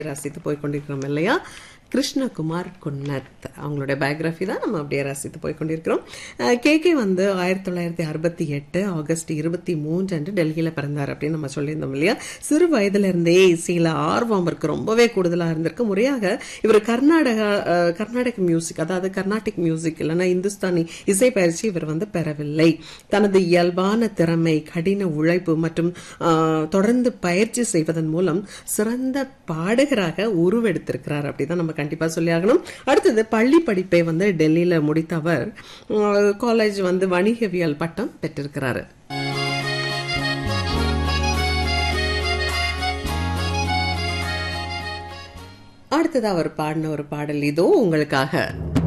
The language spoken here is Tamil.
ரசித்து போய் கொண்டிருக்கிறோம் இல்லையா கிருஷ்ணகுமார் குன்னத் அவங்களுடைய பயோகிராஃபி தான் நம்ம அப்படியே ரசித்து போய் கொண்டிருக்கிறோம் கே கே வந்து ஆயிரத்தி தொள்ளாயிரத்தி அறுபத்தி எட்டு ஆகஸ்ட் இருபத்தி மூன்று அன்று டெல்லியில் பிறந்தார் அப்படின்னு நம்ம சொல்லியிருந்தோம் இல்லையா சிறு வயதுல இருந்தே இசையில் ஆர்வம் இருக்கு ரொம்பவே கூடுதலாக இருந்திருக்கு முறையாக இவர் கர்நாடகா அஹ், கர்நாடக மியூசிக் அதாவது கர்நாடிக் மியூசிக் இல்லைன்னா இந்துஸ்தானி இசை பயிற்சி இவர் வந்து பெறவில்லை தனது இயல்பான திறமை கடின உழைப்பு மற்றும் ஆஹ், தொடர்ந்து பயிற்சி செய்வதன் மூலம் சிறந்த பாடகராக உருவெடுத்திருக்கிறார் அப்படிதான் நம்ம கண்டிப்பா சொல்லி ஆகணும் அடுத்தது பள்ளி படிப்பை வந்து டெல்லியில முடித்தவர் காலேஜ் வந்து வணிகவியல் பட்டம் பெற்றிருக்கிறாரு அடுத்தது அவர் பாடின ஒரு பாடல் இதோ உங்களுக்காக